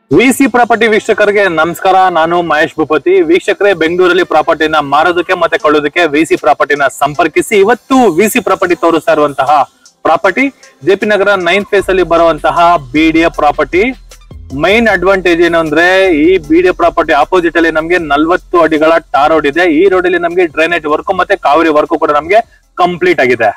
V C property ವೀಕ್ಷಕರಿಗೆ ನಮಸ್ಕಾರ ನಾನು ಮಹೇಶ್ ಭೂಪತಿ ವೀಕ್ಷಕರೇ ಬೆಂಗಳೂರಲ್ಲಿ ಪ್ರಾಪರ್ಟಿನ ಮಾರೋದಕ್ಕೆ ಮತ್ತೆ ಕೊಳ್ಳೋದಕ್ಕೆ ವಿ ಸಿ ಪ್ರಾಪರ್ಟಿನ ಸಂಪರ್ಕಿಸಿ ಇವತ್ತು ವಿ ಸಿ ಪ್ರಾಪರ್ಟಿ ತೋರಿಸ್ತಾ ಇರುವಂತಹ property J P Nagar nine phase ಅಲ್ಲಿ ಬರುವಂತಹ ಬಿಡಿಎ ಪ್ರಾಪರ್ಟಿ ಮೈನ್ ಅಡ್ವಾಂಟೇಜ್ ಏನು ಅಂದ್ರೆ ಈ ಬಿಡಿಎ ಪ್ರಾಪರ್ಟಿ ಆಪೋಸಿಟ್ ಅಲ್ಲಿ ನಮಗೆ ನಲ್ವತ್ತು ಅಡಿಗಳ ಟಾರ್ ರೋಡ್ ಇದೆ ಈ ರೋಡ್ ಅಲ್ಲಿ ನಮಗೆ ಡ್ರೈನೇಜ್ ವರ್ಕ್ ಮತ್ತೆ ಕಾವೇರಿ ವರ್ಕ್ ಕೂಡ ನಮಗೆ ಕಂಪ್ಲೀಟ್ ಆಗಿದೆ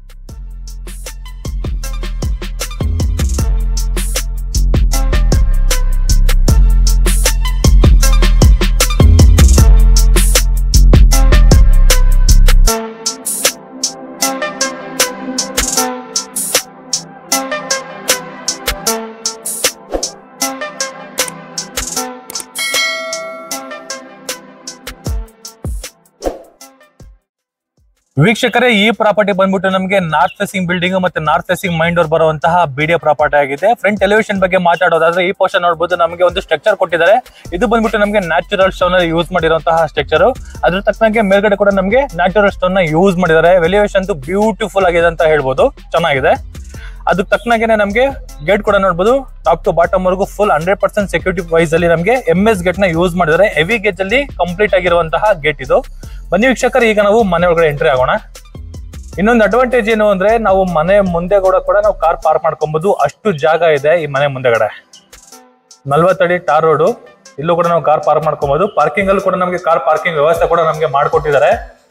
ವೀಕ್ಷಕರೇ ಈ ಪ್ರಾಪರ್ಟಿ ಬಂದ್ಬಿಟ್ಟು ನಮಗೆ ನಾರ್ತ್ ಫೇಸಿಂಗ್ ಬಿಲ್ಡಿಂಗ್ ಮತ್ತೆ ನಾರ್ತ್ ಫೇಸಿಂಗ್ ಮೈಂಡ್ ಡೋರ್ ಬರುವಂತಹ ಬಿಡಿಎ ಪ್ರಾಪರ್ಟಿ ಆಗಿದೆ ಫ್ರಂಟ್ ಎಲಿವೇಶನ್ ಬಗ್ಗೆ ಮಾತಾಡೋದಾದ್ರೆ ಈ ಪೋರ್ಷನ್ ನೋಡಬಹುದು ನಮಗೆ ಒಂದು ಸ್ಟ್ರಕ್ಚರ್ ಕೊಟ್ಟಿದ್ದಾರೆ ಇದು ಬಂದ್ಬಿಟ್ಟು ನಮಗೆ ನ್ಯಾಚುರಲ್ ಸ್ಟೋನ್ ಯೂಸ್ ಮಾಡಿರುವಂತಹ ಸ್ಟ್ರಕ್ಚರ್ ಅದ್ರ ತಕ್ಕನಾಗೆ ಮೇಲ್ಗಡೆ ಕೂಡ ನಮಗೆ ನ್ಯಾಚುರಲ್ ಸ್ಟೋನ್ ನ ಯೂಸ್ ಮಾಡಿದ್ದಾರೆ ಎಲಿವೇಶನ್ ಬ್ಯೂಟಿಫುಲ್ ಆಗಿದೆ ಅಂತ ಹೇಳ್ಬೋದು ಚೆನ್ನಾಗಿದೆ ಅದಕ್ಕೆ ತಕ್ಕನಾಗೆ ನಮಗೆ ಗೇಟ್ ಕೂಡ ನೋಡಬಹುದು ಟಾಪ್ ಟು ಬಾಟಮ್ ವರೆಗೂ full hundred percent security wise ಅಲ್ಲಿ ನಮಗೆ ಎಂ ಎಸ್ ಗೇಟ್ ನ ಯೂಸ್ ಮಾಡಿದ್ದಾರೆ ಹೆವಿ ಗೇಜ್ ಅಲ್ಲಿ ಕಂಪ್ಲೀಟ್ ಆಗಿರುವಂತಹ ಗೇಟ್ ಇದು ಬನ್ನಿ ವೀಕ್ಷಕರು ಈಗ ನಾವು ಮನೆ ಒಳಗಡೆ ಎಂಟ್ರಿ ಆಗೋಣ ಇನ್ನೊಂದು ಅಡ್ವಾಂಟೇಜ್ ಏನು ಅಂದ್ರೆ ನಾವು ಮನೆ ಮುಂದೆ ಕೂಡ ಕೂಡ ನಾವು ಕಾರ್ ಪಾರ್ಕ್ ಮಾಡ್ಕೊಬಹುದು ಅಷ್ಟು ಜಾಗ ಇದೆ ಈ ಮನೆ ಮುಂದೆಗಡೆ ನಲ್ವತ್ತಡಿ ಟಾರ್ ರೋಡು ಇಲ್ಲೂ ಕೂಡ ನಾವು ಕಾರ್ ಪಾರ್ಕ್ ಮಾಡ್ಕೊಬಹುದು ಪಾರ್ಕಿಂಗ್ ಅಲ್ಲಿ ಕೂಡ ನಮಗೆ ಕಾರ್ ಪಾರ್ಕಿಂಗ್ ವ್ಯವಸ್ಥೆ ಕೂಡ ನಮಗೆ ಮಾಡ್ಕೊಟ್ಟಿದ್ದಾರೆ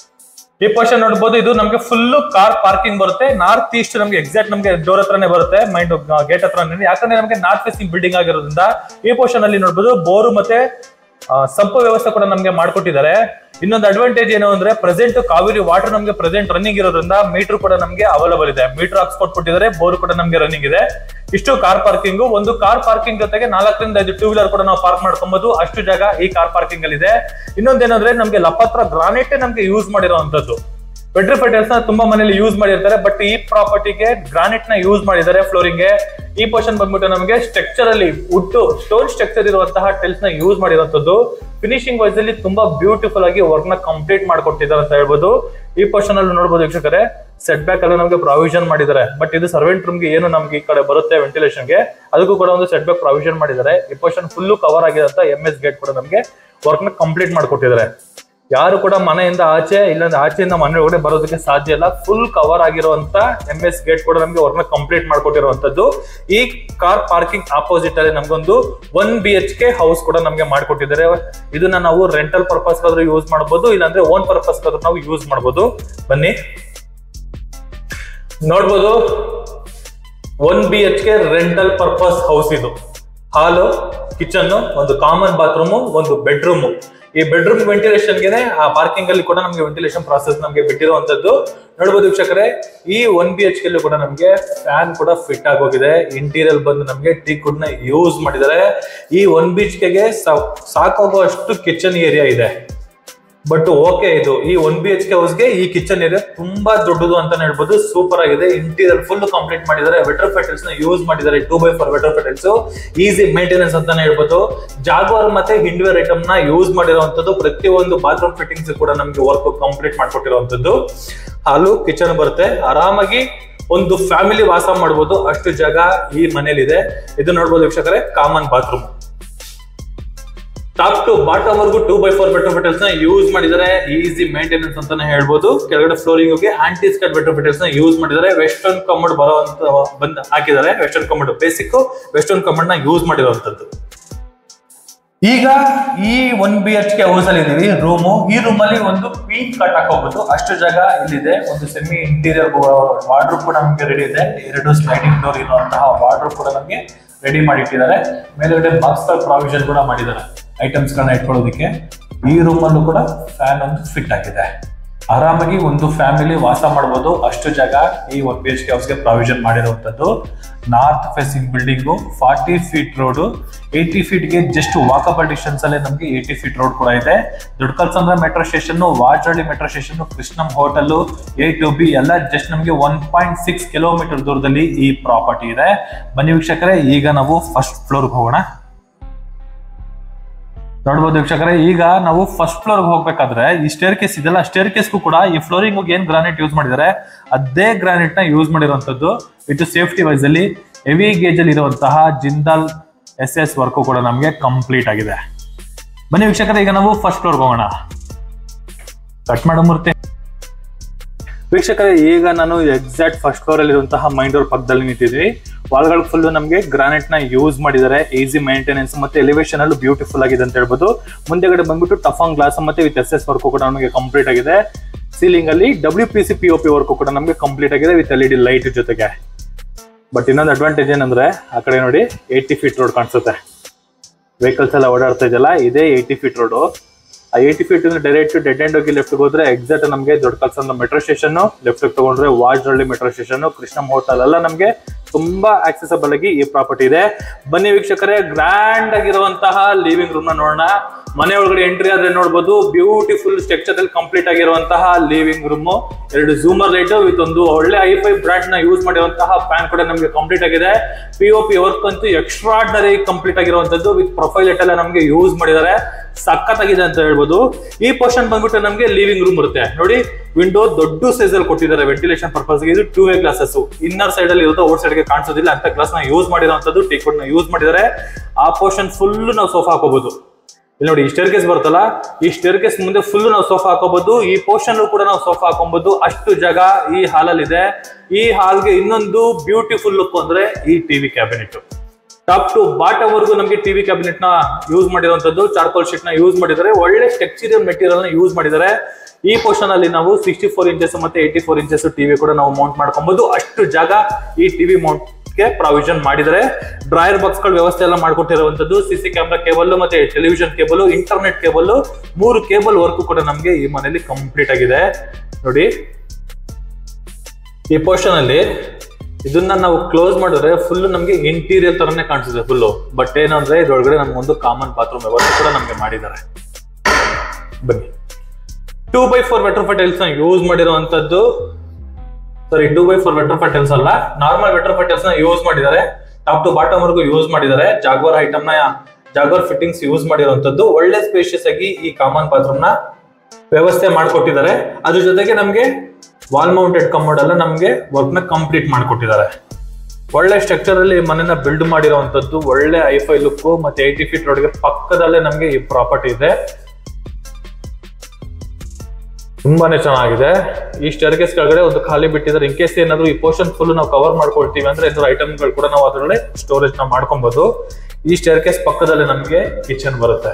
ಈ ಪೋರ್ಷನ್ ನೋಡಬಹುದು ಇದು ನಮಗೆ ಫುಲ್ ಕಾರ್ ಪಾರ್ಕಿಂಗ್ ಬರುತ್ತೆ ನಾರ್ತ್ ಈಸ್ಟ್ ನಮಗೆ ಎಕ್ಸಾಕ್ಟ್ ನಮಗೆ ಡೋರ್ ಹತ್ರನೇ ಬರುತ್ತೆ ಮೈಂಡ್ ಗೇಟ್ ಹತ್ರ ಯಾಕಂದ್ರೆ ನಮಗೆ ನಾರ್ತ್ ಫೇಸಿಂಗ್ ಬಿಲ್ಡಿಂಗ್ ಆಗಿರೋದ್ರಿಂದ ಈ ಪೋರ್ಷನ್ ಅಲ್ಲಿ ನೋಡಬಹುದು ಬೋರು ಮತ್ತೆ ಆ, ಸಂಪು ವ್ಯವಸ್ಥೆ ಕೂಡ ನಮಗೆ ಮಾಡ್ಕೊಟ್ಟಿದ್ದಾರೆ ಇನ್ನೊಂದು ಅಡ್ವಾಂಟೇಜ್ ಏನು ಅಂದ್ರೆ ಪ್ರೆಸೆಂಟ್ ಕಾವೇರಿ ವಾಟರ್ ನಮಗೆ ಪ್ರೆಸೆಂಟ್ ರನ್ನಿಂಗ್ ಇರೋದ್ರಿಂದ ಮೀಟರ್ ಕೂಡ ನಮಗೆ ಅವೈಲೇಬಲ್ ಇದೆ ಮೀಟರ್ ಹಾಕ್ಸ್ಕೊಟ್ ಕೊಟ್ಟಿದ್ದಾರೆ ಬೋರ್ ಕೂಡ ನಮಗೆ ರನ್ನಿಂಗ್ ಇದೆ ಇಷ್ಟು ಕಾರ್ ಪಾರ್ಕಿಂಗ್ ಒಂದು ಕಾರ್ ಪಾರ್ಕಿಂಗ್ ಜೊತೆಗೆ ನಾಲ್ಕರಿಂದ ಐದು ಟೂ ವೀಲರ್ ಕೂಡ ನಾವು ಪಾರ್ಕ್ ಮಾಡ್ಕೊಬಹುದು ಅಷ್ಟು ಜಾಗ ಈ ಕಾರ್ ಪಾರ್ಕಿಂಗ್ ಅಲ್ಲಿ ಇದೆ ಇನ್ನೊಂದೇನಂದ್ರೆ ನಮಗೆ ಲಪತ್ರ ಗ್ರಾನೈಟ್ ನಮಗೆ ಯೂಸ್ ಮಾಡಿರುವಂತದ್ದು ಪೆಟ್ರಿ ಫೈಟರ್ಸ್ ನ ತುಂಬಾ ಮನೇಲಿ ಯೂಸ್ ಮಾಡಿರ್ತಾರೆ ಬಟ್ ಈ ಪ್ರಾಪರ್ಟಿಗೆ ಗ್ರಾನೈಟ್ ನ ಯೂಸ್ ಮಾಡಿದ್ದಾರೆ ಫ್ಲೋರಿಂಗ್ ಗೆ ಈ ಪೋರ್ಷನ್ ಬಂದ್ಬಿಟ್ಟು ನಮಗೆ ಸ್ಟ್ರಕ್ಚರ್ ಅಲ್ಲಿ ವುಡ್ ಸ್ಟೋನ್ ಸ್ಟ್ರಕ್ಚರ್ ಇರುವಂತಹ ಟೆಲ್ಸ್ ನ ಯೂಸ್ ಮಾಡಿರುವಂತದ್ದು ಫಿನಿಶಿಂಗ್ ವೈಸ್ ಅಲ್ಲಿ ತುಂಬಾ ಬ್ಯೂಟಿಫುಲ್ ಆಗಿ ವರ್ಕ್ ನ ಕಂಪ್ಲೀಟ್ ಮಾಡ್ಕೊಟ್ಟಿದ್ದಾರೆ ಅಂತ ಹೇಳ್ಬೋದು ಈ ಪೋರ್ಷನ್ ಅಲ್ಲಿ ನೋಡಬಹುದು ವೀಕ್ಷಕರೇ ಸೆಟ್ ಬ್ಯಾಕ್ ಅಲ್ಲಿ ನಮಗೆ ಪ್ರಾವಿಷನ್ ಮಾಡಿದ್ದಾರೆ ಬಟ್ ಇದು ಸರ್ವೆಂಟ್ ರೂಮ್ ಗೆ ಏನು ನಮ್ಗೆ ಈ ಕಡೆ ಬರುತ್ತೆ ವೆಂಟಿಲೇಷನ್ ಗೆ ಅದಕ್ಕೂ ಕೂಡ ಒಂದು ಸೆಟ್ ಬ್ಯಾಕ್ ಪ್ರಾವಿಷನ್ ಮಾಡಿದ್ದಾರೆ ಈ ಪೋರ್ಷನ್ ಫುಲ್ ಕವರ್ ಆಗಿದೆ ಅಂತ ಎಂ ಎಸ್ ಗೇಟ್ ಕೂಡ ನಮಗೆ ವರ್ಕ್ ನ ಕಂಪ್ಲೀಟ್ ಮಾಡ್ಕೊಟ್ಟಿದ್ದಾರೆ ಯಾರು ಕೂಡ ಮನೆಯಿಂದ ಆಚೆ ಇಲ್ಲಾಂದ್ರೆ ಆಚೆಯಿಂದ ಮನೆ ಒಳಗಡೆ ಬರೋದಕ್ಕೆ ಸಾಧ್ಯ ಇಲ್ಲ ಫುಲ್ ಕವರ್ ಆಗಿರುವಂತ ಎಂ ಎಸ್ ಗೇಟ್ ಕೂಡ ನಮಗೆ ವರ್ಕ್ ಕಂಪ್ಲೀಟ್ ಮಾಡ್ಕೊಟ್ಟಿರುವಂತದ್ದು ಈ ಕಾರ್ ಪಾರ್ಕಿಂಗ್ ಆಪೋಸಿಟ್ ಅಲ್ಲಿ ನಮ್ಗೊಂದು one B H K house ಕೂಡ ನಮಗೆ ಮಾಡ್ಕೊಟ್ಟಿದ್ದಾರೆ ಇದನ್ನ ನಾವು ರೆಂಟಲ್ ಪರ್ಪಸ್ ಆದ್ರೂ ಯೂಸ್ ಮಾಡಬಹುದು ಇಲ್ಲಾಂದ್ರೆ ಓನ್ ಪರ್ಪಸ್ ಆದ್ರೂ ನಾವು ಯೂಸ್ ಮಾಡಬಹುದು ಬನ್ನಿ ನೋಡ್ಬೋದು one B H K rental purpose house ಇದು ಹಾಲು ಕಿಚನ್ ಒಂದು ಕಾಮನ್ ಬಾತ್ರೂಮ್ ಒಂದು ಬೆಡ್ರೂಮ್ ಈ ಬೆಡ್ರೂಮ್ ವೆಂಟಿಲೇಷನ್ ಗೆ ಆ ಪಾರ್ಕಿಂಗ್ ಅಲ್ಲಿ ಕೂಡ ನಮಗೆ ವೆಂಟಿಲೇಷನ್ ಪ್ರಾಸೆಸ್ ನಮಗೆ ಬಿಟ್ಟಿರುವಂತದ್ದು ನೋಡಬಹುದು ವೀಕ್ಷಕರೇ ಈ ಒನ್ ಬಿ ಎಚ್ ಕೆ ಕೂಡ ನಮಗೆ ಫ್ಯಾನ್ ಕೂಡ ಫಿಟ್ ಆಗೋಗಿದೆ ಇಂಟೀರಿಯರ್ ಬಂದು ನಮಗೆ ಟೀ ಕುಡ್ ನ ಯೂಸ್ ಮಾಡಿದ್ದಾರೆ ಈ ಒನ್ ಬಿ ಎಚ್ ಕೆಗೆ ಸಾಕಾಗುವಷ್ಟು ಕಿಚನ್ ಏರಿಯಾ ಇದೆ ಬಟ್ ಓಕೆ ಇದು ಈ ಒನ್ ಬಿ ಎಚ್ ಕೆ ಹೌಸ್ಗೆ ಈ ಕಿಚನ್ ಏರಿಯಾ ತುಂಬಾ ದೊಡ್ಡದು ಅಂತಾನೆ ಹೇಳ್ಬೋದು ಸೂಪರ್ ಆಗಿದೆ ಇಂಟೀರಿಯರ್ ಫುಲ್ ಕಂಪ್ಲೀಟ್ ಮಾಡಿದ್ದಾರೆ ವೆಟರ್ ಫೆಟಲ್ಸ್ ನ ಯೂಸ್ ಮಾಡಿದ್ದಾರೆ two by four vitrified tiles easy maintenance ಅಂತಾನೆ ಹೇಳ್ಬೋದು ಜಾಗ್ವಾರ್ ಮತ್ತೆ ಹಿಂಡ್ವೇರ್ ಐಟಮ್ ನ ಯೂಸ್ ಮಾಡಿರುವಂತದ್ದು ಪ್ರತಿಯೊಂದು ಬಾತ್ರೂಮ್ ಫಿಟ್ಟಿಂಗ್ಸ್ ಕೂಡ ನಮ್ಗೆ ವರ್ಕ್ ಕಂಪ್ಲೀಟ್ ಮಾಡ್ಕೊಟ್ಟಿರುವಂತದ್ದು ಹಾಲು ಕಿಚನ್ ಬರುತ್ತೆ ಆರಾಮಾಗಿ ಒಂದು ಫ್ಯಾಮಿಲಿ ವಾಸ ಮಾಡಬಹುದು ಅಷ್ಟು ಜಾಗ ಈ ಮನೇಲಿದೆ ಇದು ನೋಡ್ಬೋದು ವೀಕ್ಷಕರೇ common bathroom top to bottom ವರ್ಗು ಟೂ ಬೈ ಫೋರ್ ಬೆಟರ್ ಫೆಟಲ್ಸ್ ನ ಯೂಸ್ ಮಾಡಿದ್ದಾರೆ ಈಸಿ ಮೇಂಟೆನೆನ್ಸ್ ಅಂತಾನೆ ಹೇಳ್ಬೋದು ಕೆಳಗಡೆ ಫ್ಲೋರಿಂಗ್ ಗೆ ಆಂಟಿ ಸ್ಕಟ್ ಬೆಟರ್ ಫೆಟಲ್ಸ್ ನ ಯೂಸ್ ಮಾಡಿದ್ದಾರೆ ವೆಸ್ಟರ್ನ್ ಕಮೋಡ್ ಬರುವಂತ ಬಂದ್ ಹಾಕಿದ್ದಾರೆ western commode basic western commode ನ ಯೂಸ್ ಮಾಡಿರುವಂತದ್ದು ಈಗ ಈ one B H K house ಅಲ್ಲಿ ಇದೀವಿ ರೂಮು ಈ ರೂಮ್ ಅಲ್ಲಿ ಒಂದು ಕ್ವೀನ್ ಕಟ್ ಹಾಕೋಬಹುದು ಅಷ್ಟು ಜಾಗ ಇಲ್ಲಿದೆ ಒಂದು ಸೆಮಿ ಇಂಟೀರಿಯರ್ ವಾರ್ಡ್ರೂಮ್ ಕೂಡ ನಮಗೆ ರೆಡಿ ಇದೆ ಎರಡು ಸ್ಲೈಡಿಂಗ್ ಡೋರ್ ಇರುವಂತಹ ವಾರ್ಡ್ರೂಮ್ ಕೂಡ ನಮಗೆ ರೆಡಿ ಮಾಡಿ ಇಟ್ಟಿದ್ದಾರೆ ಮೇಲ್ಗಡೆ ಬಾಕ್ಸ್ ಪ್ರಾವಿಷನ್ ಕೂಡ ಮಾಡಿದ್ದಾರೆ ಐಟಮ್ಸ್ ಗಳನ್ನ ಇಟ್ಕೊಳ್ಳೋದಕ್ಕೆ ಈ ರೂಮ್ ಅಲ್ಲೂ ಕೂಡ ಫ್ಯಾನ್ ಒಂದು ಫಿಟ್ ಆಗಿದೆ ಆರಾಮಾಗಿ ಒಂದು ಫ್ಯಾಮಿಲಿ ವಾಸ ಮಾಡಬಹುದು ಅಷ್ಟು ಜಾಗ ಈ ಒನ್ ಬಿ ಎಚ್ ಕೆ ಹೌಸ್ಗೆ ಪ್ರಾವಿಷನ್ ಮಾಡಿರುವಂತದ್ದು north facing building forty feet road eighty ಫೀಟ್ಗೆ ಜಸ್ಟ್ ವಾಕಬಲ್ ಡಿಸ್ಟೆನ್ಸ್ ಅಲ್ಲೇ ನಮಗೆ ಏಯ್ಟಿ ಫೀಟ್ ರೋಡ್ ಕೂಡ ಇದೆ Doddakallasandra metro station Vajarahalli metro station Krishnam hotel A to B ಎಲ್ಲ ಜಸ್ಟ್ ನಮಗೆ ಒನ್ ಪಾಯಿಂಟ್ ಸಿಕ್ಸ್ ಕಿಲೋಮೀಟರ್ ದೂರದಲ್ಲಿ ಈ ಪ್ರಾಪರ್ಟಿ ಇದೆ ಬನ್ನಿ ವೀಕ್ಷಕರೇ ಈಗ ನಾವು ಫಸ್ಟ್ ಫ್ಲೋರ್ಗೆ ಹೋಗೋಣ ನೋಡ್ಬೋದು ವೀಕ್ಷಕರೇ ಈಗ ನಾವು ಫಸ್ಟ್ ಫ್ಲೋರ್ ಹೋಗ್ಬೇಕಾದ್ರೆ ಈ ಸ್ಟೇರ್ ಕೇಸ್ ಇದೆಲ್ಲ ಸ್ಟೇರ್ ಕೇಸ್ಗೂ ಕೂಡ ಈ ಫ್ಲೋರಿಂಗ್ ಏನ್ ಗ್ರಾನೈಟ್ ಯೂಸ್ ಮಾಡಿದ್ದಾರೆ ಅದೇ ಗ್ರಾನೈಟ್ ನ ಯೂಸ್ ಮಾಡಿರುವಂತದ್ದು ಇದು ಸೇಫ್ಟಿ ವೈಸ್ ಅಲ್ಲಿ ಹೆವಿ ಗೇಜ್ ಅಲ್ಲಿ ಇರುವಂತಹ ಜಿಂದಾಲ್ ಎಸ್ ಎಸ್ ವರ್ಕು ಕೂಡ ನಮಗೆ ಕಂಪ್ಲೀಟ್ ಆಗಿದೆ ಬನ್ನಿ ವೀಕ್ಷಕರೇ ಈಗ ನಾವು ಫಸ್ಟ್ ಫ್ಲೋರ್ಗೆ ಹೋಗೋಣ ಕಟ್ ಮಾಡೋ ಮೂರ್ತಿ ವೀಕ್ಷಕರೇ ಈಗ ನಾನು ಎಕ್ಸಾಕ್ಟ್ ಫಸ್ಟ್ ಫ್ಲೋರ್ ಅಲ್ಲಿ ಇರುವಂತಹ ಮೈಂಡ್ ಡೋರ್ ಪಕ್ಕದಲ್ಲಿ ನಿಂತಿದ್ವಿ ವಾಲ್ಗಳು ಫುಲ್ ನಮಗೆ ಗ್ರಾನೈಟ್ ನ ಯೂಸ್ ಮಾಡಿದ್ದಾರೆ ಈಸಿ ಮೇಂಟೆನೆನ್ಸ್ ಮತ್ತೆ ಎಲಿವೇಶನ್ ಅಲ್ಲೂ ಬ್ಯೂಟಿಫುಲ್ ಆಗಿದೆ ಅಂತ ಹೇಳ್ಬೋದು ಮುಂದೆಗಡೆ ಬಂದ್ಬಿಟ್ಟು ಟಫಾಂಗ್ ಗ್ಲಾಸ್ ಮತ್ತೆ ವಿತ್ ಎಸ್ ಎಸ್ ವರ್ಕು ಕೂಡ ನಮಗೆ ಕಂಪ್ಲೀಟ್ ಆಗಿದೆ ಸೀಲಿಂಗ್ ಅಲ್ಲಿ W P C P O P work ಕೂಡ ನಮಗೆ ಕಂಪ್ಲೀಟ್ ಆಗಿದೆ with L E D light ಜೊತೆಗೆ ಬಟ್ ಇನ್ನೊಂದು ಅಡ್ವಾಂಟೇಜ್ ಏನಂದ್ರೆ ಆ ಕಡೆ ನೋಡಿ ಏಯ್ಟಿ ಫೀಟ್ ರೋಡ್ ಕಾಣಿಸುತ್ತೆ ವೆಹಿಕಲ್ಸ್ ಎಲ್ಲ ಓಡಾಡ್ತಾ ಇದೆಯಲ್ಲ ಇದೇ ಏಯ್ಟಿ ಫೀಟ್ ರೋಡು ಆ eighty feet direct dead end ಹೋಗಿ ಲೆಫ್ಟ್ ಹೋದ್ರೆ ಎಕ್ಸಾಕ್ಟ್ ನಮಗೆ Doddakallasandra metro station left ತಗೊಂಡ್ರೆ Vajarahalli metro station Krishna hotel ಎಲ್ಲ ನಮಗೆ ತುಂಬಾ ಆಕ್ಸೆಸಬಲ್ ಆಗಿ ಈ ಪ್ರಾಪರ್ಟಿ ಇದೆ ಬನ್ನಿ ವೀಕ್ಷಕರೇ ಗ್ರ್ಯಾಂಡ್ ಆಗಿರುವಂತಹ ಲಿವಿಂಗ್ ರೂಮ್ ನ ನೋಡೋಣ ಮನೆ ಒಳಗಡೆ ಎಂಟ್ರಿ ಆದ್ರೆ ನೋಡ್ಬೋದು ಬ್ಯೂಟಿಫುಲ್ ಸ್ಟ್ರಕ್ಚರ್ ಅಲ್ಲಿ ಕಂಪ್ಲೀಟ್ ಆಗಿರುವಂತಹ ಲಿವಿಂಗ್ ರೂಮ್ ಎರಡು ಝೂಮರ್ ಲೈಟ್ ವಿತ್ ಒಂದು ಒಳ್ಳೆ ಐ ಫೈ ಬ್ರಾಂಡ್ ನ ಯೂಸ್ ಮಾಡಿರುವಂತಹ ಫ್ಯಾನ್ ಕೂಡ ನಮಗೆ ಕಂಪ್ಲೀಟ್ ಆಗಿದೆ ಪಿ ಒ ಪಿ ವರ್ಕ್ ಅಂತೂ ಎಕ್ಸ್ಟ್ರಾರ್ಡನರಿ ಕಂಪ್ಲೀಟ್ ಆಗಿರುವಂತದ್ದು ವಿತ್ ಪ್ರೊಫೈಲ್ ಲೈಟ್ ಎಲ್ಲ ನಮಗೆ ಯೂಸ್ ಮಾಡಿದ್ದಾರೆ ಸಖತ್ತಾಗಿದೆ ಅಂತ ಹೇಳ್ಬೋದು ಈ ಪೋರ್ಷನ್ ಬಂದ್ಬಿಟ್ಟು ನಮಗೆ ಲಿವಿಂಗ್ ರೂಮ್ ಬರುತ್ತೆ ನೋಡಿ ವಿಂಡೋ ದೊಡ್ಡ ಸೈಜ್ ಅಲ್ಲಿ ಕೊಟ್ಟಿದ್ದಾರೆ ವೆಂಟಿಲೇಷನ್ ಪರ್ಪಸ್ ಇದು two way glasses inner side ಅಲ್ಲಿ ಇರುತ್ತೆ ಔಟ್ ಸೈಡ್ ಗೆ ಕಾಣಿಸೋದಿಲ್ಲ ಅಂತ ಗ್ಲಾಸ್ ನ ಯೂಸ್ ಮಾಡಿರುವಂತದ್ದು ಟೀಕೋಟ್ ನ ಯೂಸ್ ಮಾಡಿದ್ದಾರೆ ಆ ಪೋರ್ಷನ್ ಫುಲ್ ನಾವು ಸೋಫಾ ಹಾಕೋಬಹುದು ಇಲ್ಲಿ ನೋಡಿ ಈ ಸ್ಟೇರ್ ಕೇಸ್ ಬರುತ್ತಲ್ಲ ಈ ಸ್ಟೇರ್ ಕೇಸ್ ಮುಂದೆ ಫುಲ್ ನಾವು ಸೋಫಾ ಹಾಕೋಬಹುದು ಈ ಪೋರ್ಷನ್ ಕೂಡ ನಾವು ಸೋಫಾ ಹಾಕೊಬಹುದು ಅಷ್ಟು ಜಾಗ ಈ ಹಾಲಲ್ಲಿ ಇದೆ ಈ ಹಾಲ್ಗೆ ಇನ್ನೊಂದು ಬ್ಯೂಟಿಫುಲ್ ಲುಕ್ ಅಂದ್ರೆ ಈ TV cabinet top to bottom ವರೆಗೂ ನಮಗೆ ಟಿವಿ ಕ್ಯಾಬಿನೆಟ್ ನ ಯೂಸ್ ಮಾಡಿರುವಂತದ್ದು ಚಾರ್ಕೋಲ್ ಶೀಟ್ ನ ಯೂಸ್ ಮಾಡಿದ್ದಾರೆ ಒಳ್ಳೆ ಟೆಕ್ಸ್ಚರಿಯಲ್ ಮೆಟೀರಿಯಲ್ ನ ಯೂಸ್ ಮಾಡಿದ್ದಾರೆ ಈ ಪೋರ್ಷನ್ ಅಲ್ಲಿ ನಾವು ಸಿಕ್ಸ್ಟಿ ಫೋರ್ ಇಂಚಸ್ ಮತ್ತೆ ಏಯ್ಟಿ ಫೋರ್ ಇಂಚಸ್ ಟಿವಿ ಕೂಡ ನಾವು ಮೌಂಟ್ ಮಾಡ್ಕೊಬಹುದು ಅಷ್ಟು ಜಾಗ ಈ ಟಿವಿ ಮೌಂಟ್ ಗೆ ಪ್ರಾವಿಷನ್ ಮಾಡಿದರೆ ಡ್ರಾಯರ್ ಬಾಕ್ಸ್ ಗಳ ವ್ಯವಸ್ಥೆ ಎಲ್ಲ ಮಾಡ್ಕೊಟ್ಟಿರುವಂತದ್ದು ಸಿ ಸಿ ಕ್ಯಾಮ್ರಾ ಕೇಬಲ್ ಮತ್ತೆ ಟೆಲಿವಿಷನ್ ಕೇಬಲ್ ಇಂಟರ್ನೆಟ್ ಕೇಬಲ್ ಮೂರು ಕೇಬಲ್ ವರ್ಕ್ ಕೂಡ ನಮಗೆ ಈ ಮನೆಯಲ್ಲಿ ಕಂಪ್ಲೀಟ್ ಆಗಿದೆ ನೋಡಿ ಈ ಪೋರ್ಷನ್ ಅಲ್ಲಿ ಇದನ್ನ ನಾವು ಕ್ಲೋಸ್ ಮಾಡಿದ್ರೆ ಫುಲ್ ನಮಗೆ ಇಂಟೀರಿಯರ್ ತರನೇ ಕಾಣಿಸುತ್ತೆ ಫುಲ್ ಬಟ್ ಏನಂದ್ರೆ ಇದ್ರೊಳಗಡೆ ನಮ್ಗೊಂದು ಕಾಮನ್ ಬಾತ್ರೂಮ್ ವ್ಯವಸ್ಥೆ ಕೂಡ ನಮಗೆ ಮಾಡಿದ್ದಾರೆ ಬನ್ನಿ two by four vitrified tiles ನ ಯೂಸ್ ಮಾಡಿರುವಂತದ್ದು sorry two by four vitrified tiles ಅಲ್ಲ ನಾರ್ಮಲ್ ವೆಟ್ರೋಫೈ ಟೈಲ್ಸ್ ನ ಯೂಸ್ ಮಾಡಿದ್ದಾರೆ ಟಾಪ್ ಟು ಬಾಟಮ್ ವರೆಗೂ ಯೂಸ್ ಮಾಡಿದ್ದಾರೆ ಜಾಗ್ವಾರ್ ಐಟಮ್ ನ ಜಾಗ್ವಾರ್ ಫಿಟ್ಟಿಂಗ್ಸ್ ಯೂಸ್ ಮಾಡಿರುವಂತದ್ದು ಒಳ್ಳೆ ಸ್ಪೇಷಿಯಸ್ ಆಗಿ ಈ ಕಾಮನ್ ಬಾತ್ರೂಮ್ ನ ವ್ಯವಸ್ಥೆ ಮಾಡಿಕೊಟ್ಟಿದ್ದಾರೆ ಅದ್ರ ಜೊತೆಗೆ ನಮಗೆ ವಾಲ್ ಮೌಂಟೆಡ್ ಕಮೋಡ್ ಎಲ್ಲ ನಮಗೆ ವರ್ಕ್ ನ ಕಂಪ್ಲೀಟ್ ಮಾಡಿಕೊಟ್ಟಿದ್ದಾರೆ ಒಳ್ಳೆ ಸ್ಟ್ರಕ್ಚರ್ ಅಲ್ಲಿ ಮನೆನ ಬಿಲ್ಡ್ ಮಾಡಿರುವಂತದ್ದು ಒಳ್ಳೆ ಐಫೈ ಲುಕ್ ಮತ್ತೆ ಏಯ್ಟಿ ಫೀಟ್ ರೋಡ್ಗೆ ಪಕ್ಕದಲ್ಲೇ ನಮಗೆ ಈ ಪ್ರಾಪರ್ಟಿ ಇದೆ ತುಂಬಾನೇ ಚೆನ್ನಾಗಿದೆ ಈ ಸ್ಟೇರ್ಕೇಸ್ ಕೆಳಗಡೆ ಒಂದು ಖಾಲಿ ಬಿಟ್ಟಿದ್ದಾರೆ ಇನ್ ಕೇಸ್ ಏನಾದ್ರು ಈ ಪೋರ್ಷನ್ ಫುಲ್ ನಾವು ಕವರ್ ಮಾಡ್ಕೊಳ್ತೀವಿ ಅಂದ್ರೆ ಏನಾದ್ರು ಐಟಮ್ಗಳು ಕೂಡ ನಾವು ಅದರೊಳಗೆ ಸ್ಟೋರೇಜ್ ನ ಮಾಡ್ಕೊಬಹುದು ಈ ಸ್ಟೇರ್ಕೇಸ್ ಪಕ್ಕದಲ್ಲಿ ನಮಗೆ ಕಿಚನ್ ಬರುತ್ತೆ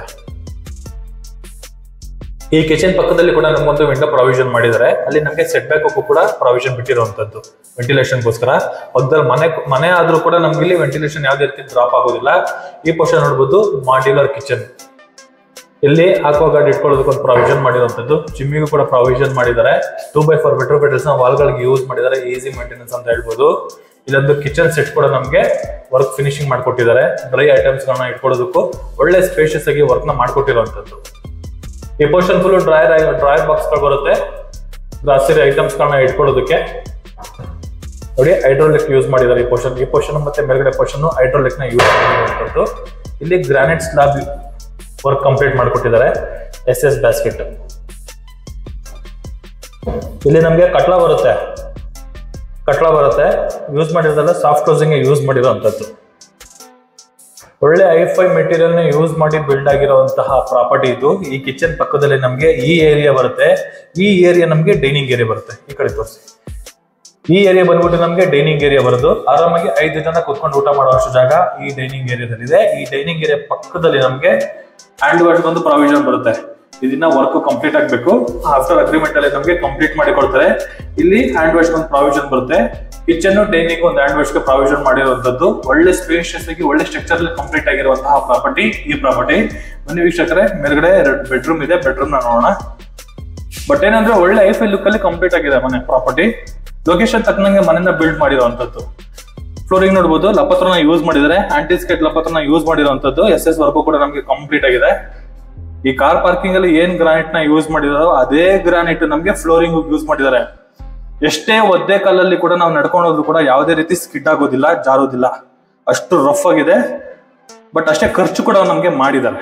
ಈ ಕಿಚನ್ ಪಕ್ಕದಲ್ಲಿ ಕೂಡ ನಮಗೊಂದು ವಿಂಡೋ ಪ್ರಾವಿಷನ್ ಮಾಡಿದ್ದಾರೆ ಅಲ್ಲಿ ನಮಗೆ ಸೆಟ್ ಬ್ಯಾಕ್ ಕೂಡ ಪ್ರಾವಿಷನ್ ಬಿಟ್ಟಿರುವಂತದ್ದು ವೆಂಟಿಲೇಷನ್ಗೋಸ್ಕರ ಪಕ್ಕದಲ್ಲಿ ಮನೆ ಮನೆ ಆದ್ರೂ ಕೂಡ ನಮ್ಗೆ ಇಲ್ಲಿ ವೆಂಟಿಲೇಷನ್ ಯಾವುದೇ ರೀತಿ ಡ್ರಾಪ್ ಆಗೋದಿಲ್ಲ ಈ ಪೋರ್ಷನ್ ನೋಡ್ಬೋದು ಮಾಡ್ಯುಲರ್ ಕಿಚನ್ ಇಲ್ಲಿ ಆಕ್ವಾ ಗಾರ್ಡ್ ಇಟ್ಕೊಳ್ಳೋದಕ್ಕೆ ಒಂದು ಪ್ರಾವಿಷನ್ ಮಾಡಿರುವಂತದ್ದು ಜಿಮ್ಮಿಗೂ ಕೂಡ ಪ್ರಾವಿಷನ್ ಮಾಡಿದ್ದಾರೆ ಟೂ ಬೈ ಫೋರ್ ಬೆಟರ್ ಬೆಟರ್ಸ್ ನ ವಾಲ್ಗಳಿಗೆ ಯೂಸ್ ಮಾಡಿದ್ದಾರೆ ಈಸಿ ಮೇಂಟೆನೆನ್ಸ್ ಅಂತ ಹೇಳ್ಬೋದು ಇಲ್ಲೊಂದು ಕಿಚನ್ ಸೆಟ್ ಕೂಡ ನಮಗೆ ವರ್ಕ್ ಫಿನಿಶಿಂಗ್ ಮಾಡ್ಕೊಟ್ಟಿದ್ದಾರೆ ಡ್ರೈ ಐಟಮ್ಸ್ ಗಳನ್ನ ಇಟ್ಕೊಳ್ಳೋದಕ್ಕೂ ಒಳ್ಳೆ ಸ್ಪೇಷಿಯಸ್ ಆಗಿ ವರ್ಕ್ ನ ಮಾಡ್ಕೊಟ್ಟಿರುವಂತದ್ದು ಈ portion full drawer drawer box ಗಳು ಬರುತ್ತೆ ಗ್ರಾಸರಿ ಐಟಮ್ಸ್ ಗಳನ್ನ ಇಟ್ಕೊಳ್ಳೋದಕ್ಕೆ ನೋಡಿ ಹೈಡ್ರೋಲಿಕ್ ಯೂಸ್ ಮಾಡಿದ್ದಾರೆ ಈ ಪೋರ್ಷನ್ ಈ ಪೋರ್ಷನ್ ಮತ್ತೆ ಮೇಲ್ಗಡೆ ಪೋರ್ಷನ್ ಹೈಡ್ರೋಲಿಕ್ ನ ಯೂಸ್ ಮಾಡಿರುವಂತದ್ದು ಇಲ್ಲಿ ಗ್ರಾನೈಟ್ ಸ್ಲಾಬ್ ವರ್ಕ್ ಕಂಪ್ಲೀಟ್ ಮಾಡಿಕೊಟ್ಟಿದ್ದಾರೆ ಎಸ್ ಎಸ್ ಬ್ಯಾಸ್ಕೆಟ್ ಇಲ್ಲಿ ನಮಗೆ ಕಟ್ಲ ಬರುತ್ತೆ ಕಟ್ಲ ಬರುತ್ತೆ ಯೂಸ್ ಮಾಡಿರೋದೆಲ್ಲ ಸಾಫ್ಟ್ ಕ್ಲೋಸಿಂಗ್ ಯೂಸ್ ಮಾಡಿರೋಂಥದ್ದು ಒಳ್ಳೆ ಐಫೈ ಮೆಟೀರಿಯಲ್ ನ ಯೂಸ್ ಮಾಡಿ ಬಿಲ್ಡ್ ಆಗಿರುವಂತಹ ಪ್ರಾಪರ್ಟಿ ಇದು ಈ ಕಿಚನ್ ಪಕ್ಕದಲ್ಲಿ ನಮಗೆ ಈ ಏರಿಯಾ ಬರುತ್ತೆ ಈ ಏರಿಯಾ ನಮಗೆ ಡೈನಿಂಗ್ ಏರಿಯಾ ಬರುತ್ತೆ ಈ ಕಡೆ ತೋರಿಸಿ ಈ ಏರಿಯಾ ಬಂದ್ಬಿಟ್ಟು ನಮಗೆ ಡೈನಿಂಗ್ ಏರಿಯಾ ಬರೋದು ಆರಾಮಾಗಿ ಐದು ಜನ ಕುತ್ಕೊಂಡು ಊಟ ಮಾಡುವಷ್ಟು ಜಾಗ ಈ ಡೈನಿಂಗ್ ಏರಿಯಾದಲ್ಲಿ ಇದೆ ಈ ಡೈನಿಂಗ್ ಏರಿಯಾ ಪಕ್ಕದಲ್ಲಿ ನಮಗೆ ಹ್ಯಾಂಡ್ ವಾಶ್ ಬಂದು ಪ್ರಾವಿಷನ್ ಬರುತ್ತೆ ಇದನ್ನ ವರ್ಕ್ ಕಂಪ್ಲೀಟ್ ಆಗಬೇಕು ಆಫ್ಟರ್ ಅಗ್ರಿಮೆಂಟ್ ಅಲ್ಲಿ ನಮಗೆ ಕಂಪ್ಲೀಟ್ ಮಾಡಿ ಕೊಡ್ತಾರೆ ಇಲ್ಲಿ ಹ್ಯಾಂಡ್ ವಾಶ್ ಒಂದು ಪ್ರಾವಿಷನ್ ಬರುತ್ತೆ ಕಿಚನ್ ಡೈನಿಂಗ್ ಒಂದು ಹ್ಯಾಂಡ್ ವಾಶ್ ಪ್ರಾವಿಷನ್ ಮಾಡಿರುವಂತದ್ದು ಒಳ್ಳೆ ಸ್ಪೇಷಿಯಸ್ ಆಗಿ ಒಳ್ಳೆ ಸ್ಟ್ರಕ್ಚರ್ ಅಲ್ಲಿ ಕಂಪ್ಲೀಟ್ ಆಗಿರುವಂತಹ ಪ್ರಾಪರ್ಟಿ ಈ ಪ್ರಾಪರ್ಟಿ ಬನ್ನಿ ವೀಕ್ಷಕರೇ ಮೇಲ್ಗಡೆ ಬೆಡ್ರೂಮ್ ಇದೆ ಬೆಡ್ರೂಮ್ ನ ನೋಡೋಣ ಬಟ್ ಏನಂದ್ರೆ ಒಳ್ಳೆ ಐಫ್ ಲುಕ್ ಅಲ್ಲಿ ಕಂಪ್ಲೀಟ್ ಆಗಿದೆ ಮನೆ ಪ್ರಾಪರ್ಟಿ ಲೊಕೇಶನ್ ತಕ್ಕನಂಗೆ ಮನೆನ ಬಿಲ್ಡ್ ಮಾಡಿರುವಂತದ್ದು ಫ್ಲೋರಿಂಗ್ ನೋಡಬಹುದು ಲಪತ್ರನ ಯೂಸ್ ಮಾಡಿದ್ದಾರೆ ಆಂಟಿಸ್ಕೇಟ್ ಲಪತ್ರನ ಯೂಸ್ ಮಾಡಿರುವಂತದ್ದು ಎಸ್ ಎಸ್ ವರ್ಕು ಕೂಡ ನಮಗೆ ಕಂಪ್ಲೀಟ್ ಆಗಿದೆ ಈ ಕಾರ್ ಪಾರ್ಕಿಂಗ್ ಅಲ್ಲಿ ಏನ್ ಗ್ರಾನೈಟ್ ನ ಯೂಸ್ ಮಾಡಿದಾರೋ ಅದೇ ಗ್ರಾನೈಟ್ ನಮಗೆ ಫ್ಲೋರಿಂಗ್ ಯೂಸ್ ಮಾಡಿದ್ದಾರೆ ಎಷ್ಟೇ ಒದ್ದೆ ಕಲ್ಲಲ್ಲಿ ಕೂಡ ನಾವು ನಡ್ಕೊಂಡು ಹೋದ್ರು ಕೂಡ ಯಾವುದೇ ರೀತಿ ಸ್ಕಿಡ್ ಆಗೋದಿಲ್ಲ ಜಾರೋದಿಲ್ಲ ಅಷ್ಟು ರಫ್ ಆಗಿದೆ ಬಟ್ ಅಷ್ಟೇ ಖರ್ಚು ಕೂಡ ನಮಗೆ ಮಾಡಿದ್ದಾರೆ